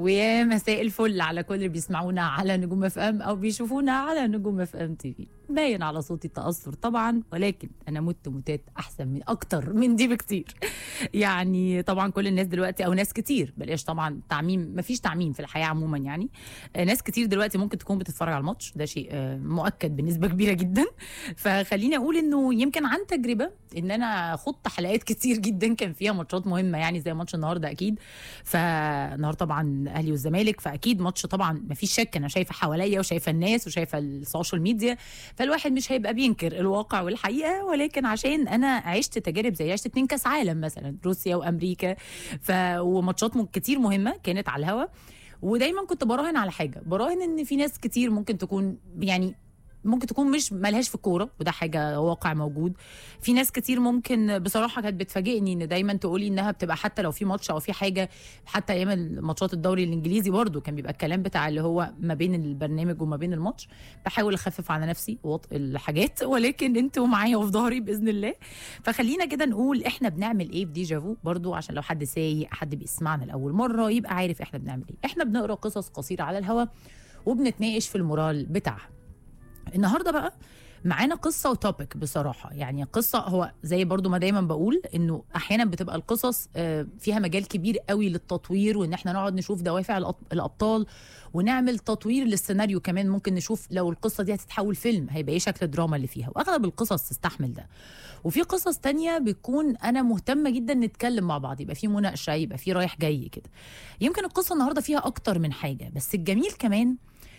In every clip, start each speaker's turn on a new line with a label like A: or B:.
A: ويا مساء الفل على كل اللي بيسمعونا على نجوم اف ام او بيشوفونا على نجوم اف ام تي في باين على صوتي التاثر طبعا ولكن انا مت موتات احسن من اكتر من دي بكتير يعني طبعا كل الناس دلوقتي او ناس كتير بلاش طبعا تعميم مفيش تعميم في الحياه عموما يعني آه، ناس كتير دلوقتي ممكن تكون بتتفرج على الماتش ده شيء آه، مؤكد بنسبه كبيره جدا فخليني اقول انه يمكن عن تجربه ان انا خضت حلقات كتير جدا كان فيها ماتشات مهمه يعني زي ماتش النهارده اكيد فالنهارده طبعا الاهلي والزمالك فاكيد ماتش طبعا ما فيش شك انا شايفه حواليا وشايفه الناس وشايفه السوشيال ميديا فالواحد مش هيبقى بينكر الواقع والحقيقه ولكن عشان انا عشت تجارب زي عشت اتنين كاس عالم مثلا روسيا وامريكا ف وماتشات م- كتير مهمه كانت على الهوا ودايما كنت براهن على حاجه براهن ان في ناس كتير ممكن تكون يعني ممكن تكون مش ملهاش في الكوره وده حاجه واقع موجود في ناس كتير ممكن بصراحه كانت بتفاجئني ان دايما تقولي انها بتبقى حتى لو في ماتش او في حاجه حتى ايام الماتشات الدوري الانجليزي برضو كان بيبقى الكلام بتاع اللي هو ما بين البرنامج وما بين الماتش بحاول اخفف على نفسي وطء الحاجات ولكن انتوا معايا وفي ظهري باذن الله فخلينا كده نقول احنا بنعمل ايه في ديجافو برضو عشان لو حد سايق حد بيسمعنا لاول مره يبقى عارف احنا بنعمل ايه احنا بنقرا قصص قصيره على الهوا وبنتناقش في المورال بتاعها النهارده بقى معانا قصه وتوبيك بصراحه يعني قصه هو زي برضو ما دايما بقول انه احيانا بتبقى القصص آه، فيها مجال كبير قوي للتطوير وان احنا نقعد نشوف دوافع الأط- الابطال ونعمل تطوير للسيناريو كمان ممكن نشوف لو القصه دي هتتحول فيلم هيبقى ايه شكل الدراما اللي فيها واغلب القصص تستحمل ده وفي قصص تانية بتكون انا مهتمه جدا نتكلم مع بعض يبقى في مناقشه يبقى في رايح جاي كده يمكن القصه النهارده فيها اكتر من حاجه بس الجميل كمان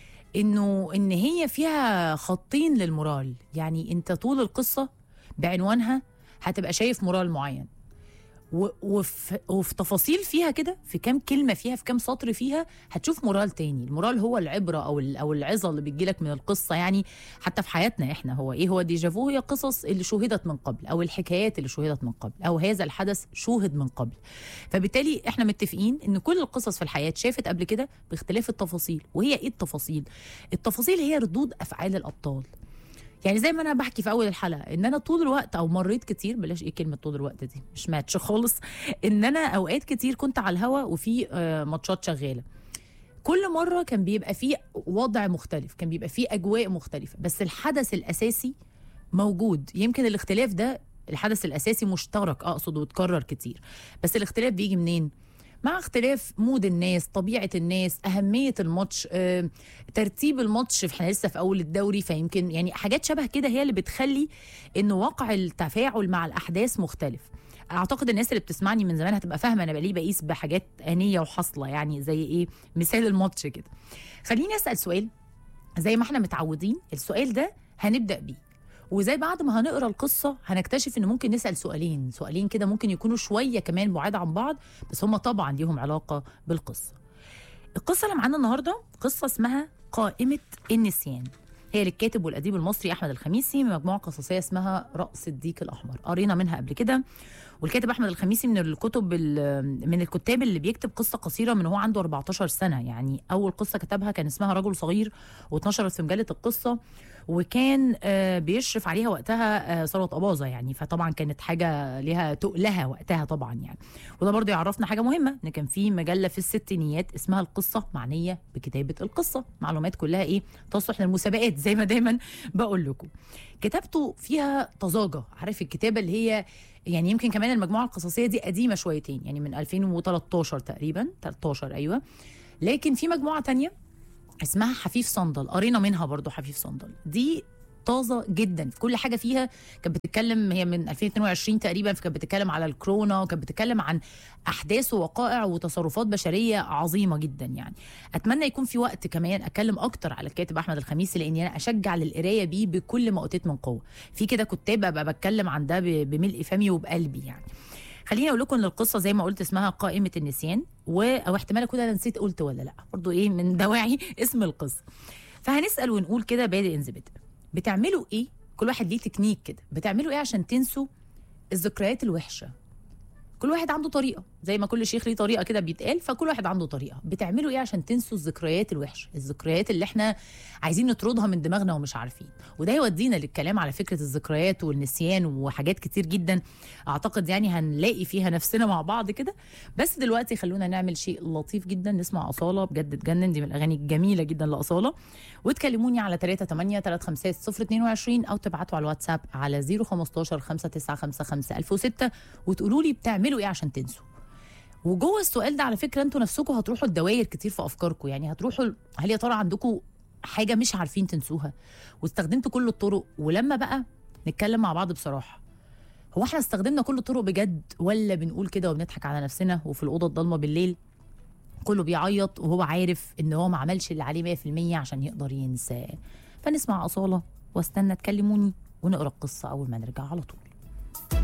A: انه ان هي فيها خطين للمورال يعني انت طول القصه بعنوانها هتبقى شايف مورال معين و- وفي, وفي تفاصيل فيها كده في كام كلمه فيها في كام سطر فيها هتشوف مورال تاني المورال هو العبره او ال- او العظه اللي بتجيلك من القصه يعني حتى في حياتنا احنا هو ايه هو ديجافو هي قصص اللي شوهدت من قبل او الحكايات اللي شوهدت من قبل او هذا الحدث شوهد من قبل فبالتالي احنا متفقين ان كل القصص في الحياه شافت قبل كده باختلاف التفاصيل وهي ايه التفاصيل التفاصيل هي ردود افعال الابطال يعني زي ما انا بحكي في اول الحلقه ان انا طول الوقت او مريت كتير بلاش ايه كلمه طول الوقت دي مش ماتش خالص ان انا اوقات كتير كنت على الهوا وفي آه، ماتشات شغاله كل مره كان بيبقى فيه وضع مختلف كان بيبقى فيه اجواء مختلفه بس الحدث الاساسي موجود يمكن الاختلاف ده الحدث الاساسي مشترك اقصد وتكرر كتير بس الاختلاف بيجي منين مع اختلاف مود الناس طبيعه الناس اهميه الماتش آه، ترتيب الماتش احنا لسه في اول الدوري فيمكن يعني حاجات شبه كده هي اللي بتخلي ان واقع التفاعل مع الاحداث مختلف اعتقد الناس اللي بتسمعني من زمان هتبقى فاهمه انا بقى ليه بقيس بحاجات انيه وحاصله يعني زي ايه مثال الماتش كده خليني اسال سؤال زي ما احنا متعودين السؤال ده هنبدا بيه وزي بعد ما هنقرا القصه هنكتشف ان ممكن نسال سؤالين سؤالين كده ممكن يكونوا شويه كمان بعاد عن بعض بس هم طبعا ليهم علاقه بالقصه القصه اللي معانا النهارده قصه اسمها قائمه النسيان هي للكاتب والاديب المصري احمد الخميسي من مجموعه قصصيه اسمها راس الديك الاحمر قرينا منها قبل كده والكاتب احمد الخميسي من الكتب ال- من الكتاب اللي بيكتب قصه قصيره من هو عنده 14 سنه يعني اول قصه كتبها كان اسمها رجل صغير واتنشرت في مجله القصه وكان آه، بيشرف عليها وقتها آه، ثروت اباظه يعني فطبعا كانت حاجه ليها تقلها وقتها طبعا يعني وده برضو يعرفنا حاجه مهمه ان كان في مجله في الستينيات اسمها القصه معنيه بكتابه القصه معلومات كلها ايه تصلح للمسابقات زي ما دايما بقول لكم كتابته فيها طزاجه عارف الكتابه اللي هي يعني يمكن كمان المجموعه القصصيه دي قديمه شويتين يعني من 2013 تقريبا 13 ايوه لكن في مجموعه تانية اسمها حفيف صندل قرينا منها برضو حفيف صندل دي طازه جدا في كل حاجه فيها كانت بتتكلم هي من 2022 تقريبا فكانت بتتكلم على الكورونا وكانت بتتكلم عن احداث ووقائع وتصرفات بشريه عظيمه جدا يعني اتمنى يكون في وقت كمان اتكلم اكتر على الكاتب احمد الخميسي لاني انا اشجع للقرايه بيه بكل ما اوتيت من قوه في كده كتاب ابقى بتكلم عن ده ب- بملء فمي وبقلبي يعني خليني اقول لكم ان القصه زي ما قلت اسمها قائمه النسيان و... او احتمال اكون انا نسيت قلت ولا لا برضو ايه من دواعي اسم القصه فهنسال ونقول كده بادئ انز بدء بتعملوا ايه كل واحد ليه تكنيك كده بتعملوا ايه عشان تنسوا الذكريات الوحشه كل واحد عنده طريقه زي ما كل شيخ ليه طريقه كده بيتقال فكل واحد عنده طريقه بتعملوا ايه عشان تنسوا الذكريات الوحشه الذكريات اللي احنا عايزين نطردها من دماغنا ومش عارفين وده يودينا للكلام على فكره الذكريات والنسيان وحاجات كتير جدا اعتقد يعني هنلاقي فيها نفسنا مع بعض كده بس دلوقتي خلونا نعمل شيء لطيف جدا نسمع اصاله بجد تجنن دي من الاغاني الجميله جدا لاصاله وتكلموني على 3 8 3 5 0 22 او تبعتوا على الواتساب على 015 5955 1006 وتقولوا لي بتعملوا ايه عشان تنسوا وجوه السؤال ده على فكره انتوا نفسكم هتروحوا الدوائر كتير في افكاركم يعني هتروحوا هل يا ترى عندكم حاجه مش عارفين تنسوها واستخدمتوا كل الطرق ولما بقى نتكلم مع بعض بصراحه هو احنا استخدمنا كل الطرق بجد ولا بنقول كده وبنضحك على نفسنا وفي الاوضه الضلمه بالليل كله بيعيط وهو عارف ان هو ما عملش اللي عليه 100% عشان يقدر ينساه فنسمع اصاله واستنى تكلموني ونقرا القصه اول ما نرجع على طول